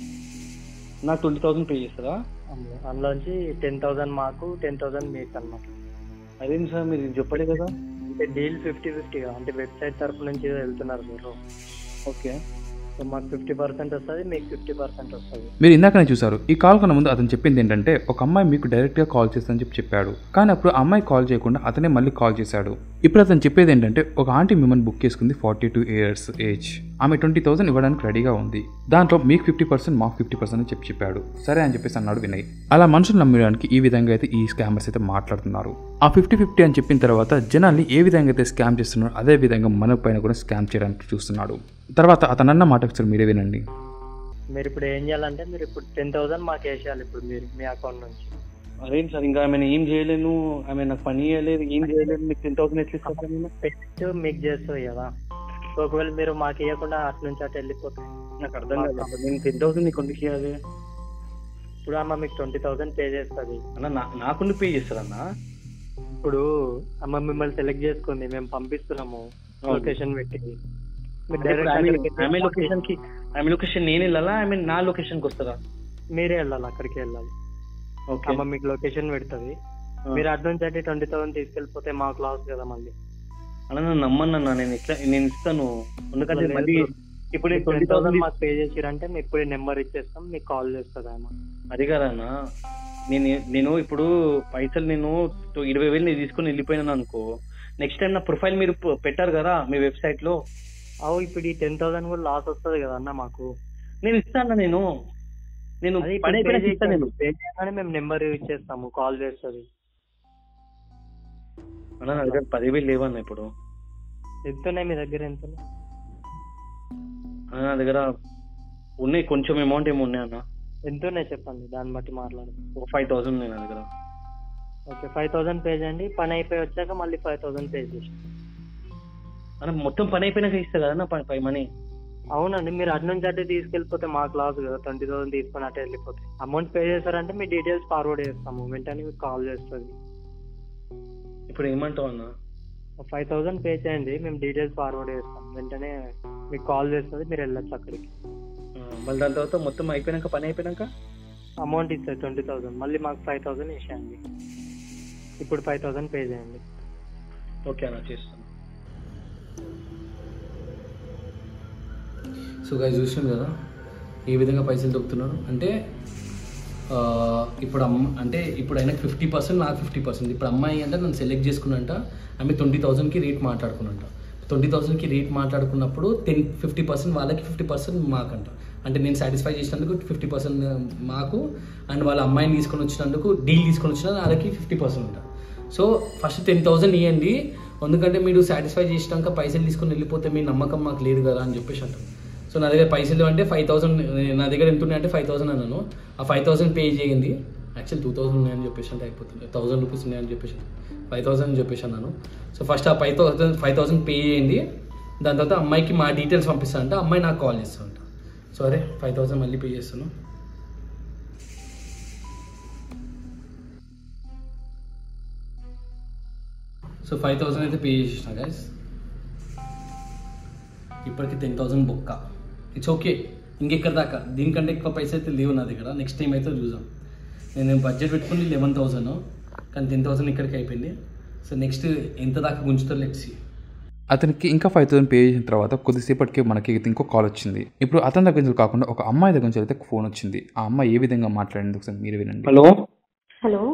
నాకు ట్వంటీ థౌసండ్ పే చేస్తారా
అందులో అందులోంచి టెన్ థౌజండ్ మాకు టెన్ థౌజండ్ మీకు అన్నమాట
అదేంటి సార్ మీరు ఇది చెప్పలే కదా
అంటే డీల్ ఫిఫ్టీ ఫిఫ్టీగా అంటే వెబ్సైట్ తరపు నుంచి వెళ్తున్నారు మీరు
ఓకే
సో మాకు ఫిఫ్టీ పర్సెంట్ వస్తుంది మీకు ఫిఫ్టీ పర్సెంట్ వస్తుంది
మీరు ఇందాకనే చూసారు ఈ కాల్ కన్నా ముందు అతను చెప్పింది ఏంటంటే ఒక అమ్మాయి మీకు డైరెక్ట్గా కాల్ చేస్తానని చెప్పి చెప్పాడు కానీ అప్పుడు ఆ అమ్మాయి కాల్ చేయకుండా అతనే మళ్ళీ కాల్ చేశాడు ఇప్పుడు అతను చెప్పేది ఏంటంటే ఒక ఆంటీ మిమ్మల్ని బుక్ చేసుకుంది ఫార్టీ టూ ఇయర్స్ ఏజ్ ఆమె ట్వంటీ థౌసండ్ ఇవ్వడానికి రెడీగా ఉంది దాంట్లో మీకు ఫిఫ్టీ పర్సెంట్ మాకు ఫిఫ్టీ పర్సెంట్ అని చెప్పి చెప్పాడు సరే అని చెప్పేసి అన్నాడు వినయ్ అలా మనుషులు నమ్మడానికి ఈ విధంగా అయితే ఈ స్కామర్స్ అయితే మాట్లాడుతున్నారు ఆ ఫిఫ్టీ ఫిఫ్టీ అని చెప్పిన తర్వాత జనాల్ని ఏ విధంగా అయితే స్కామ్ చేస్తున్నారో అదే విధంగా మన పైన కూడా స్కామ్ చేయడానికి చూస్తున్నాడు తర్వాత అతనన్న మాట ఒకసారి మీరే వినండి
మీరు ఇప్పుడు ఏం చేయాలంటే మీరు ఇప్పుడు టెన్ థౌసండ్ మాకు వేసేయాలి ఇప్పుడు మీరు మీ అకౌంట్ నుంచి
అదేంటి సార్ ఇంకా ఆమె ఏం చేయలేను ఆమె నాకు పని చేయలేదు ఏం చేయలేదు మీకు టెన్ థౌసండ్ ఎట్లా ఇస్తారు సార్ నేను
పేమెంట్ మీకు చేస్తుంది కదా సో ఒకవేళ మీరు మాకు ఇవ్వకుండా అటు నుంచి అటు వెళ్ళిపోతే
నాకు అర్థం కాదు సార్ నేను టెన్ థౌసండ్ నీకు ఎందుకు ఇవ్వాలి
ఇప్పుడు అమ్మ మీకు ట్వంటీ థౌసండ్ పే చేస్తుంది
అన్న నా నాకుండి పే చేస్తారన్నా
ఇప్పుడు అమ్మ మిమ్మల్ని సెలెక్ట్ చేసుకుంది మేము పంపిస్తున్నాము
అవును.
లొకేషన్ పెట్టి మీరు
అంటే ఇప్పుడు
డైరెక్ట్
ఆమె
అక్కడికి
ఆమె
వెళ్ళి
లొకేషన్ కి ఆమె లొకేషన్ నేను వెళ్ళాలా ఆమె నా లొకేషన్ కి వస్తారా
మీరే వెళ్ళాలి అక్కడికి వెళ్ళాలి
ఓకే
అమ్మ మీకు లొకేషన్ పెడుతుంది మీరు అటు నుంచి అంటే ట్వంటీ థౌసండ్ తీసుకెళ్ళిపోతే మాకు లాస్ కదా మళ్ళీ
అన్న నన్ను నమ్మన్నా నేను ఇట్లా నేను ఇస్తాను ఎందుకంటే
లేదు.
మళ్ళీ ఇప్పుడు నేను
ట్వంటీ
ట్వంటీ
థౌసండ్
థౌసండ్
మాకు పే చేసిరంటే మీకు ఇప్పుడు నెంబర్ ఇచ్చేస్తాం మీకు కాల్ చేస్తుంది అమ్మ
అది కాదన్నా నేను నేను ఇప్పుడు పైసలు నేను టు- ఇరవై వేలు నేను తీసుకొని వెళ్ళిపోయినాను అనుకో నెక్స్ట్ టైం నా ప్రొఫైల్ మీరు ప- పెట్టారు కదా మీ వెబ్సైట్ లో
అవు ఇప్పుడు ఈ టెన్ థౌసండ్ కూడా లాస్ వస్తుంది కదా అన్న మాకు
నేను ఇస్తాను నేను నేను
అది
పని
ఇప్పుడు
అయిపోయినాక
pay
ఇస్తాను నేను
చేయగానే- pay చేయగానే మేము నెంబర్ ఇచ్చేస్తాము కాల్ చేస్తుంది
అన్న నా దగ్గర పదివేలు లేవన్న ఇప్పుడు
ఎంత ఉన్నాయి మీ దగ్గర ఎంత ఉన్నాయి?
అన్న నా దగ్గర ఉన్నాయి కొంచెం అమౌంట్ ఏమి ఉన్నాయి అన్న
ఎంత ఉన్నాయి చెప్పండి దాన్ని బట్టి మాట్లాడదాం
ఒక ఫైవ్ థౌసండ్ ఉన్నాయి నా దగ్గర
ఓకే ఫైవ్ థౌసండ్ పే చేయండి పని అయిపోయి వచ్చాక మళ్ళీ ఫైవ్ థౌసండ్ పే చేసి
అన్న మొత్తం పని అయిపోయినాక ఇస్తా కదా అన్న ఫైవ్ మనీ
అవునండి మీరు అటు నుంచి అటే తీసుకెళ్ళిపోతే మాకు లాస్ కదా ట్వంటీ థౌసండ్ తీసుకొని అటే వెళ్ళిపోతే అమౌంట్ పే చేశారంటే మీ డీటెయిల్స్ ఫార్వర్డ్ చేస్తాము వెంటనే మీకు కాల్ చేస్తుంది
ఇప్పుడు ఏమంటావు అన్న
ఫైవ్ థౌసండ్ పే చేయండి మేము డీటెయిల్స్ ఫార్వర్డ్ చేస్తాం వెంటనే మీకు కాల్ చేస్తుంది మీరు వెళ్ళొచ్చు అక్కడికి
ఆ, మళ్ళీ దాని తర్వాత మొత్తం అయిపోయినాక పని అయిపోయినాక
అమౌంట్ ఇస్తుంది ట్వంటీ థౌసండ్ మళ్ళీ మాకు ఫైవ్ థౌసండ్ ఇచ్చేయండి ఇప్పుడు ఫైవ్ థౌసండ్ పే చేయండి
ఓకే అన్న చేస్తాను
సో గైస్ చూసాం కదా ఏ విధంగా పైసలు దొక్కుతున్నారు అంటే ఆ, ఇప్పుడు అమ్మ అంటే ఇప్పుడు ఆయనకు ఫిఫ్టీ పర్సెంట్ నాకు ఫిఫ్టీ పర్సెంట్ ఇప్పుడు అమ్మాయి అంటే నన్ను సెలెక్ట్ చేసుకున్నంట ఆమె ట్వంటీ థౌసండ్కి రేట్ మాట్లాడుకున్నంట ట్వంటీ థౌసండ్కి రేట్ మాట్లాడుకున్నప్పుడు టెన్ ఫిఫ్టీ పర్సెంట్ వాళ్ళకి ఫిఫ్టీ పర్సెంట్ మాకంట అంటే నేను సాటిస్ఫై చేసినందుకు ఫిఫ్టీ పర్సెంట్ మాకు అండ్ వాళ్ళ అమ్మాయిని తీసుకొని వచ్చినందుకు డీల్ తీసుకొని వచ్చిన వాళ్ళకి ఫిఫ్టీ పర్సెంట్ ఉంటా సో ఫస్ట్ టెన్ థౌసండ్ ఇవ్వండి ఎందుకంటే మీరు సాటిస్ఫై చేసినాక పైసలు తీసుకొని వెళ్ళిపోతే మీ నమ్మకం మాకు లేదు కదా అని చెప్పేసి అంటారు సో నా దగ్గర పైసలు అంటే ఫైవ్ థౌసండ్ నా దగ్గర ఎంత ఉన్నాయి అంటే ఫైవ్ థౌసండ్ అన్నాను ఆ ఫైవ్ థౌసండ్ పే చేయండి యాక్చువల్ టూ థౌసండ్ ఉన్నాయని చెప్పేసి అంటే అయిపోతుంది థౌసండ్ రూపీస్ ఉన్నాయని చెప్పేసి ఫైవ్ థౌసండ్ అని చెప్పేసి అన్నాను సో ఫస్ట్ ఆ five thousand five thousand pay చేయండి దాని తర్వాత అమ్మాయికి మా డీటెయిల్స్ పంపిస్తాను అంటే అమ్మాయి నాకు కాల్ చేస్తానంట సరే ఫైవ్ థౌసండ్ మళ్ళీ పే చేస్తాను సో ఫైవ్ థౌసండ్ అయితే పే చేసేసిన గైస్ ఇప్పటికి టెన్ థౌసండ్ బొక్క ఇట్స్ ఓకే ఇంకెక్కడ దాకా దీనికంటే ఎక్కువ పైసలు అయితే లేవు నా దగ్గర నెక్స్ట్ టైం అయితే చూసాం నేను బడ్జెట్ పెట్టుకుని లెవెన్ థౌసండ్ కానీ టెన్ థౌసండ్ ఇక్కడికి అయిపోయింది సో నెక్స్ట్ ఎంత దాకా గుంచుతారు లెట్స్
అతనికి ఇంకా ఫైవ్ థౌసండ్ పే చేసిన తర్వాత కొద్దిసేపటికి మనకి ఇంకో కాల్ వచ్చింది ఇప్పుడు అతని దగ్గర నుంచి కాకుండా ఒక అమ్మాయి దగ్గర నుంచి అయితే ఫోన్ వచ్చింది ఆ అమ్మాయి ఏ విధంగా మాట్లాడింది ఒకసారి మీరు వినండి
హలో
హలో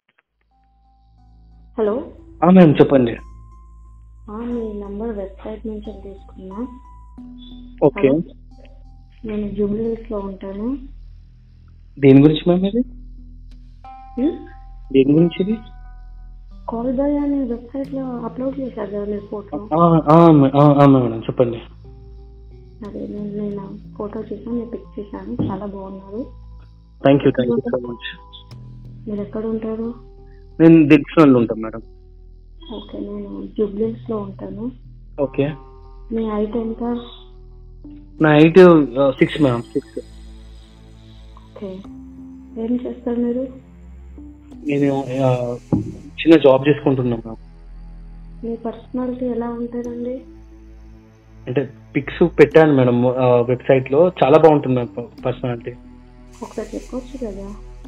హలో
మేడం చెప్పండి
ఆ, మీ నంబర్ వెబ్సైట్ నుంచి తీసుకున్నా
ఓకే
నేను జూబ్లీస్లో ఉంటాను
దేని గురించి మ్యామ్ ఇది
హ్మ్?
దేని గురించి ఇది
కాల్ బాయ్ అనే వెబ్సైట్లో అప్లోడ్ చేశారు కదా మీరు ఫోటో
ఆ, ఆ, మే- ఆ, ఆ, మేడం చెప్పండి
అదే నేను నేను ఫోటో చూసాను నేను పిక్ చేశాను చాలా బాగున్నారు
thank you thank you so much
మీరు ఎక్కడ ఉంటారు
నేను దిగ్స్లో ఉంటాను మేడం
ఓకే నేను జూబ్లీస్లో ఉంటాను
ఓకే
మీ హైట్ ఎంత
నా height six madam six
okay ఏం చేస్తారు మీరు
నేను ఆ, చిన్న జాబ్ చేసుకుంటున్నాను మ్యామ్
మీ పర్సనాలిటీ ఎలా ఉంటుందండి
అంటే పిక్స్ పెట్టాను మేడం వెబ్సైట్ లో చాలా బాగుంటుంది మ్యామ్ పర్సనాలిటీ
ఒకసారి చెప్పొచ్చు కదా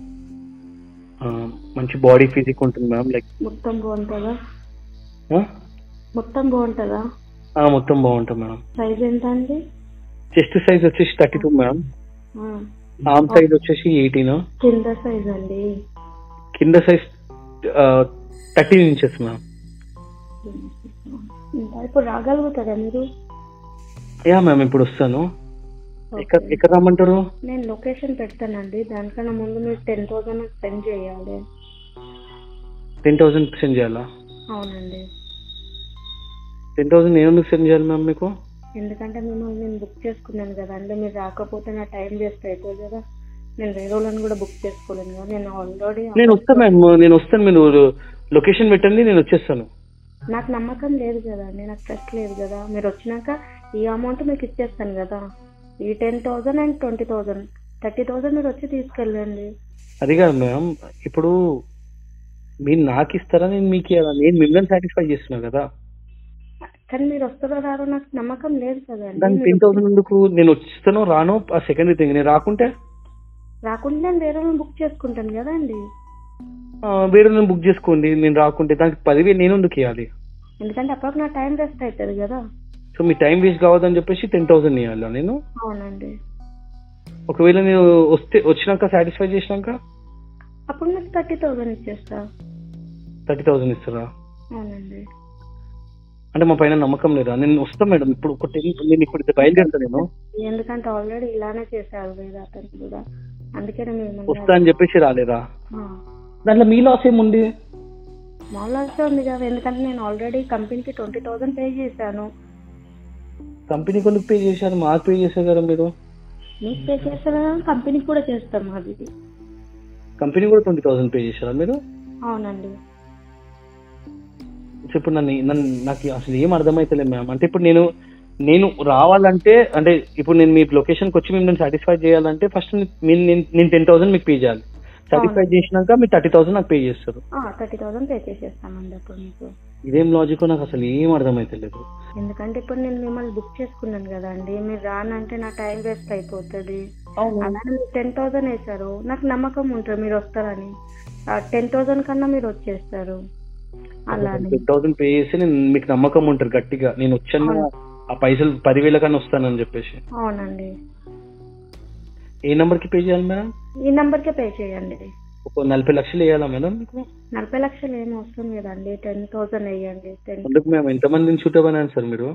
మంచి బాడీ ఫిజిక్ ఉంటుంది మ్యామ్ లైక్
మొత్తం బాగుంటుందా మొత్తం బాగుంటుందా
మొత్తం బాగుంటుంది మేడం
సైజ్ ఎంత అండి
చెస్ట్ సైజ్ వచ్చేసి థర్టీ టూ మ్యామ్
ఆ,
ఆర్మ్ సైజ్ వచ్చేసి ఎయిటీన్
కింద సైజ్ అండి
కింద సైజ్ థర్టీన్ ఇంచెస్ మ్యామ్
ఇంకా ఇప్పుడు రాగలుగుతారా మీరు
యా మ్యామ్ ఇప్పుడు వస్తాను ఎక్కడ
ఓకే.
ఎక్కడ రమ్మంటారు
నేను లొకేషన్ పెడతానండి దానికన్నా ముందు మీరు టెన్ థౌసండ్ స్పెండ్ చేయాలి
టెన్ థౌసండ్ సెండ్ చేయాలా
అవునండి
టెన్ థౌసండ్ నేను ఎందుకు సెండ్ చేయాలి మ్యామ్ మీకు
ఎందుకంటే మిమ్మల్ని నేను బుక్ చేసుకున్నాను కదా అంటే మీరు రాకపోతే నా టైం వేస్ట్ అవుతుంది కదా నేను వేరే వాళ్ళని కూడా బుక్ చేసుకోలేను కదా నేను ఆల్రెడీ
నేను వస్తాను మ్యామ్ నేను వస్తాను మీరు లొకేషన్ పెట్టండి నేను వచ్చేస్తాను
నాకు నమ్మకం లేదు కదండి నాకు ట్రస్ట్ లేదు కదా మీరు వచ్చినాక ఈ అమౌంట్ మీకు ఇచ్చేస్తాను కదా ఈ ten thousand and twenty thousand thirty thousand మీరు వచ్చి తీసుకెళ్ళండి
అది కాదు మ్యామ్ ఇప్పుడు మీరు నాకు ఇస్తారా నేను మీకు ఇవ్వాలా నేను మిమ్మల్ని సాటిస్ఫై చేస్తున్నా కదా
కానీ మీరు వస్తారో రారో నాకు నమ్మకం లేదు కదండి
దానికి
మీరు
టెన్ థౌసండ్ ఎందుకు నేను వస్తానో రానో ఆ సెకండ్ థింగ్ నేను రాకుంటే
రాకుండా నేను వేరే వాళ్ళని బుక్ చేసుకుంటాను కదా అండి
ఆ, వేరే నేను బుక్ చేసుకోండి నేను రాకుంటే దానికి పదివేలు నేను ఎందుకు ఇవ్వాలి
ఎందుకంటే అప్పటికి నా టైం వేస్ట్ అవుతుంది కదా
సో మీ టైం వేస్ట్ కావద్దని చెప్పేసి టెన్ థౌసండ్ ఇవ్వాలా నేను
అవునండి
ఒకవేళ నేను వస్తే వచ్చినాక సాటిస్ఫై చేసినాక
అప్పుడు నాకు థర్టీ థౌసండ్ ఇచ్చేస్తా
థర్టీ థౌసండ్ ఇస్తారా
అవునండి
అంటే మా పైన నమ్మకం లేదా నేను వస్తాను మేడం ఇప్పుడు ఒక టెన్ నేను ఇప్పుడు బయలుదేరుతా నేను
ఎందుకంటే ఆల్రెడీ ఇలానే చేశారు వేరే అతను కూడా అందుకే నేను మిమ్మల్ని-
వస్తా అని చెప్పేసి రాలేదా
ఆ.
దాంట్లో మీ లాస్ ఏముంది
మామూలుగా ఉంది కదా ఎందుకంటే నేను ఆల్రెడీ కంపెనీకి ట్వంటీ థౌసండ్ పే చేశాను
కంపెనీ కొనుక్కు పే చేశారు మాకు పే చేశారు కదా మీరు
మీకు పే చేస్తాను కంపెనీకి కూడా చేస్తాం అది
కంపెనీ కూడా ట్వంటీ థౌసండ్ పే చేశారా మీరు
అవునండి
సో ఇప్పుడు నన్ను నన్ను నాకు అసలు ఏం అర్థమైతలేదు మ్యామ్ అంటే ఇప్పుడు నేను నేను రావాలంటే అంటే ఇప్పుడు నేను మీ లొకేషన్కి వచ్చి మిమ్మల్ని సాటిస్ఫై చేయాలంటే ఫస్ట్ నేను టెన్ థౌసండ్ మీకు పే చేయాలి సాటిస్ఫై చేసినాక మీరు థర్టీ థౌసండ్ నాకు పే చేస్తారు
థర్టీ థౌసండ్ పే చేసేస్తామండి అప్పుడు మీకు
ఇదేం లాజిక్ నాకు అసలు ఏం అర్థమైతలేదు
ఎందుకంటే ఇప్పుడు నేను మిమ్మల్ని బుక్ చేసుకున్నాను కదండి మీరు రానంటే నా టైం వేస్ట్ అయిపోతుంది అలానే మీరు టెన్ థౌసండ్ వేశారు నాకు నమ్మకం ఉంటుంది మీరు వస్తారని టెన్ థౌసండ్ కన్నా మీరు వచ్చేస్తారు అలానే
టెన్ థౌసండ్ పే చేసి నేను మీకు నమ్మకం ఉంటుంది గట్టిగా నేను వచ్చాను ఆ పైసలు పదివేల కన్నా వస్తానని చెప్పేసి
అవునండి
ఏ నెంబర్కి పే చేయాలి మేడం
ఈ నంబర్కే పే చేయండి
ఒక నలభై లక్షలు వేయాలా మేడం మీకు
నలభై లక్షలు ఏమి అవసరం లేదండి టెన్ థౌసండ్ వేయండి టెన్
ఎందుకు మేము ఎంతమందిని షూట్ అవ్వనాను సార్ మీరు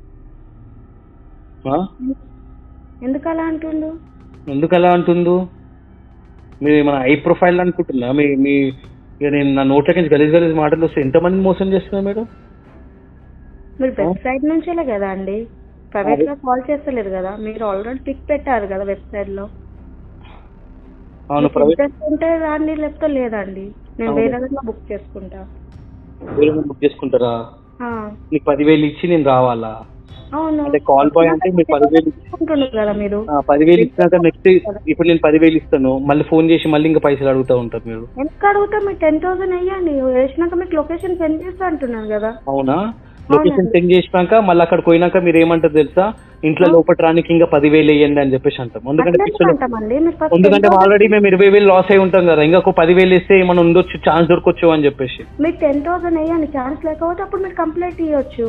ఆ?
ఎందుకు అలా అంటుండు
ఎందుకు అలా అంటుందో మీరు మన ఐ ప్రొఫైల్ అనుకుంటున్నా మీ మీ ఇక నేను నా నోట్ల నుంచి గలీజ్ గలీజ్ మాటలు వస్తే ఎంతమంది మోసం చేస్తున్నా మేడం
మీరు వెబ్సైట్ నుంచేలే కదా అండి ప్రైవేట్ గా కాల్ చేస్తలేరు కదా మీరు ఆల్రెడీ పిక్ పెట్టారు కదా వెబ్సైట్ లో
అవును
మీకు
ప్రైవేట్
ఇంట్రెస్ట్ ఉంటే రాండి లేకపోతే లేదండి నేను
అవును.
వేరే దగ్గర బుక్ చేసుకుంటా
బుక్ చేసుకుంటారా
ఆ,
నీకు పదివేలు ఇచ్చి నేను రావాలా
అవును
అంటే కాల్ బాయ్ అంటే మీరు పదివేలు ఇచ్చి-
తీసుకుంటున్నారు కదా మీరు
ఆ, పదివేలు ఇచ్చినాక నెక్స్ట్ ఇప్పుడు నేను పదివేలు ఇస్తాను మళ్ళీ ఫోన్ చేసి మళ్ళీ ఇంకా పైసలు అడుగుతూ ఉంటారు మీరు
ఎందుకు అడుగుతా మీరు టెన్ థౌసండ్ వేయండి వేసినాక మీకు లొకేషన్ సెండ్ చేస్తా అంటున్నాను కదా
అవునా లొకేషన్ సెండ్ చేసినాక మళ్ళీ అక్కడ పోయినాక మీరు ఏమంటారు తెలుసా ఇంట్లో లోపల రానికి ఇంకా పదివేలు వేయండి అని చెప్పేసి అంటాం ఎందుకంటే
అట్లా
పిచ్చలు
అంటామండి మీరు ఫస్ట్
ఎందుకంటే ఆల్రెడీ మేము ఇరవై వేలు లాస్ అయి ఉంటాం కదా ఇంకా ఒక పదివేలు ఇస్తే ఏమైనా ఉండొచ్చు ఛాన్స్ దొరకొచ్చు అని చెప్పేసి
మీరు టెన్ థౌసండ్ వేయండి ఛాన్స్ లేకపోతే అప్పుడు మీరు కంప్లైంట్ ఇవ్వచ్చు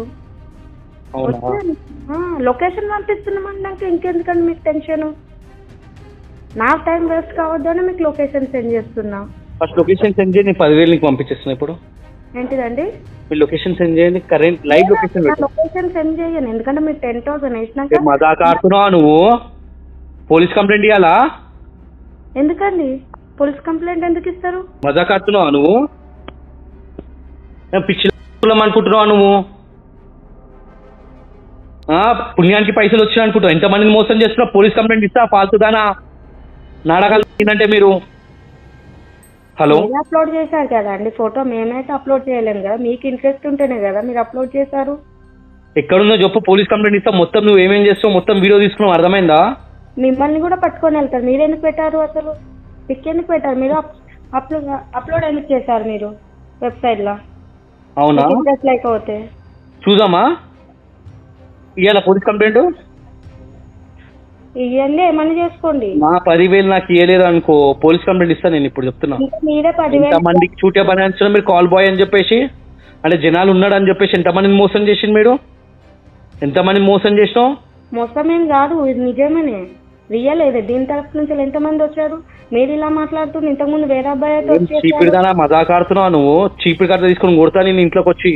అవునా
లొకేషన్ పంపిస్తున్నామన్నాక ఇంకెందుకండి మీకు టెన్షన్ నా టైం వేస్ట్ కావద్దని మీకు లొకేషన్ సెండ్ చేస్తున్నా
ఫస్ట్ లొకేషన్ సెండ్ చేయండి నేను పదివేలు నీకు పంపించేస్తున్నా ఇప్పుడు
ఏంటిదండి
మీరు లొకేషన్ సెండ్ చేయండి కరెంట్ లైవ్ లొకేషన్ పెట్టు
లొకేషన్ సెండ్ చేయను ఎందుకంటే మీరు టెన్ థౌసండ్ వేసినాక
ఏ మజాక్ ఆడుతున్నావా నువ్వు పోలీస్ కంప్లైంట్ ఇవ్వాలా
ఎందుకండి పోలీస్ కంప్లైంట్ ఎందుకు ఇస్తారు
మజాక్ ఆడుతున్నావా నువ్వు ఏం పిచ్చి అనుకుంటున్నావా నువ్వు ఆ, పుణ్యానికి పైసలు వచ్చాయి అనుకుంటావు ఎంతమందిని మోసం చేస్తున్నావు పోలీస్ కంప్లైంట్ ఇస్తా ఫాల్తుదానా నాటకాలు ఏంటంటే మీరు హలో
మీరు అప్లోడ్ చేశారు కదా అండి ఫోటో మేమైతే అప్లోడ్ చేయలేము కదా మీకు ఇంట్రెస్ట్ ఉంటేనే కదా మీరు అప్లోడ్ చేశారు
ఎక్కడుందో చెప్పు పోలీస్ కంప్లైంట్ ఇస్తా మొత్తం నువ్వు ఏమేం చేస్తావు మొత్తం వీడియో తీసుకున్నావు అర్థమైందా
మిమ్మల్ని కూడా పట్టుకొని వెళ్తారు మీరు ఎందుకు పెట్టారు అసలు పిక్ ఎందుకు పెట్టారు మీరు అప్లోడ్ అప్లోడ్ ఎందుకు చేశారు మీరు వెబ్సైట్ లో
అవునా
ఇంట్రెస్ట్ లేకపోతే
చూద్దామా ఇవాళ పోలీస్ కంప్లైంట్
ఇవన్నీ ఏమన్నా చేసుకోండి
నా పదివేలు నాకు ఇవ్వలేదు అనుకో పోలీస్ కంప్లైంట్ ఇస్తాను నేను ఇప్పుడు చెప్తున్నా
ఇంకా మీరే పదివేలు
ఎంతమందికి చూటే పని అంటున్నా మీరు కాల్ బాయ్ అని చెప్పేసి అంటే జనాలు ఉన్నాడు అని చెప్పేసి ఎంతమందిని మోసం చేసిండు మీరు ఎంతమందిని మోసం చేసినావు
మోసం ఏం కాదు ఇది నిజమేనే రియల్ ఇది దీని తరఫు నుంచి ఎంతమంది వచ్చారు మీరు ఇలా మాట్లాడుతున్నారు ఇంతకుముందు వేరే అబ్బాయి అయితే
ఏం
వచ్చేసారు
చీపిడిదానా మజాక్ ఆడుతున్నావు నువ్వు చీపిడి కట్ట తీసుకొని కొడతా నేను ఇంట్లోకి వచ్చి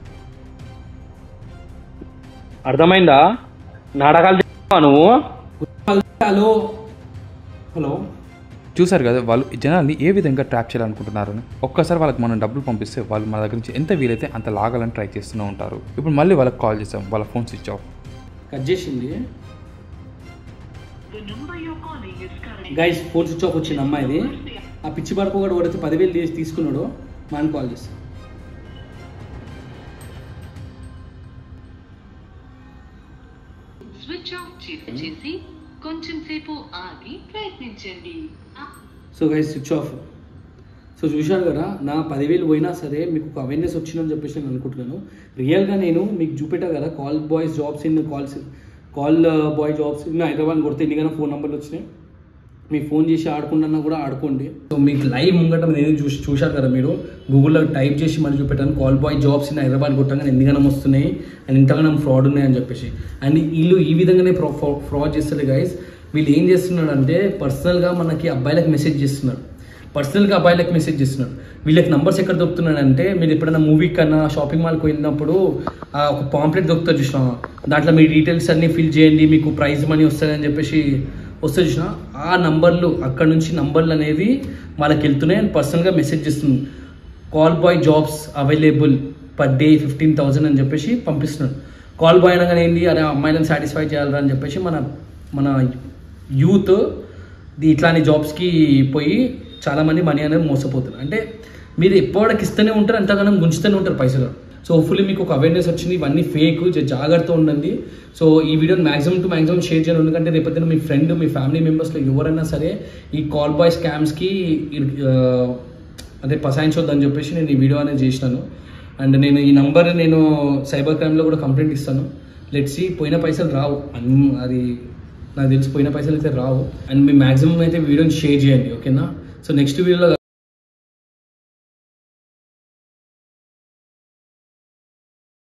అర్థమైందా నాటకాలు చేస్తున్నావా నువ్వు
హలో హలో
చూసారు కదా వాళ్ళు ఈ జనాల్ని ఏ విధంగా ట్రాప్ చేయాలనుకుంటున్నారని ఒక్కసారి వాళ్ళకి మనం డబ్బులు పంపిస్తే వాళ్ళు మన దగ్గర నుంచి ఎంత వీలైతే అంత లాగాలని ట్రై చేస్తూనే ఉంటారు ఇప్పుడు మళ్ళీ వాళ్ళకి కాల్ చేసాం వాళ్ళ ఫోన్ స్విచ్ ఆఫ్
కట్ చేసింది గైస్ ఫోన్ స్విచ్ ఆఫ్ వచ్చింది అమ్మాయిది ఆ పిచ్చి పడుకోగాడు వాడైతే పదివేలు తీసి తీసుకున్నాడు మా ఆయన కాల్ చేస్తాను
స్విచ్ ఆఫ్ చేసి చేసి కొంచెం సేపు ఆగి ప్రయత్నించండి
so guys switch off so చూశారు కదా నా పదివేలు పోయినా సరే మీకు ఒక అవేర్నెస్ వచ్చిందని చెప్పేసి నేను అనుకుంటున్నాను రియల్గా నేను మీకు చూపెట్టా కదా call boys jobs in calls call boy jobs in Hyderabad కొడితే ఎన్నికైనా ఫోన్ నెంబర్లు వచ్చినాయి మీకు ఫోన్ చేసి ఆడుకుంటున్నా కూడా ఆడుకోండి సో మీకు లైవ్ ముంగట నేను చూసి చూశారు కదా మీరు గూగుల్లో టైప్ చేసి మళ్ళీ చూపెట్టాను call boy jobs in Hyderabad కొట్టగానే ఎన్నికనం వస్తున్నాయి అండ్ ఇంతగానం ఫ్రాడ్ ఉన్నాయని చెప్పేసి అండ్ వీళ్ళు ఈ విధంగానే ఫ్రాడ్ చేస్తారు గైస్ వీళ్ళు ఏం చేస్తున్నాడు అంటే పర్సనల్గా మనకి అబ్బాయిలకు మెసేజ్ చేస్తున్నారు పర్సనల్గా అబ్బాయిలకు మెసేజ్ చేస్తున్నాడు వీళ్ళకి నంబర్స్ ఎక్కడ దొరుకుతున్నాడంటే మీరు ఎప్పుడైనా మూవీ కన్నా షాపింగ్ మాల్కి వెళ్ళినప్పుడు ఆ ఒక పాంప్లెట్ దొరుకుతుంది చూసిన దాంట్లో మీ డీటెయిల్స్ అన్నీ ఫిల్ చేయండి మీకు ప్రైజ్ మనీ వస్తుందని చెప్పేసి వస్తే చూసిన ఆ నంబర్లు అక్కడ నుంచి నంబర్లు అనేవి వాళ్ళకి వెళ్తున్నాయి అండ్ పర్సనల్గా మెసేజ్ చేస్తుంది call boy jobs available per day fifteen thousand అని చెప్పేసి పంపిస్తున్నాడు కాల్ బాయ్ అనగానే ఏంటి అరే అమ్మాయిలను సాటిస్ఫై చేయాలరా అని చెప్పేసి మన మన యూత్ ది ఇట్లాంటి జాబ్స్కి పోయి చాలామంది మనీ అనేది మోసపోతున్నారు అంటే మీరు ఎప్పటికి ఇస్తూనే ఉంటారు అంతగానం గుంచుతూనే ఉంటారు పైసలు సో హోప్ఫుల్లీ మీకు ఒక అవేర్నెస్ వచ్చింది ఇవన్నీ ఫేక్ జాగ్రత్త ఉండండి సో ఈ వీడియోని మాక్సిమం టు మాక్సిమం షేర్ చేయండి ఎందుకంటే రేపొద్దున మీ ఫ్రెండ్ మీ ఫ్యామిలీ మెంబర్స్లో ఎవరైనా సరే ఈ కాల్ బాయ్ స్కామ్స్కి అదే పసాయించొద్దని చెప్పేసి నేను ఈ వీడియో అనేది చేసినాను అండ్ నేను ఈ నంబర్ నేను సైబర్ క్రైమ్లో కూడా కంప్లైంట్ ఇస్తాను లెట్సి పోయిన పైసలు రావు అన్ అది నాకు తెలిసి పోయిన పైసలు అయితే రావు అండ్ మీ మాక్సిమం అయితే వీడియోని షేర్ చేయండి ఓకేనా సో నెక్స్ట్ వీడియోలో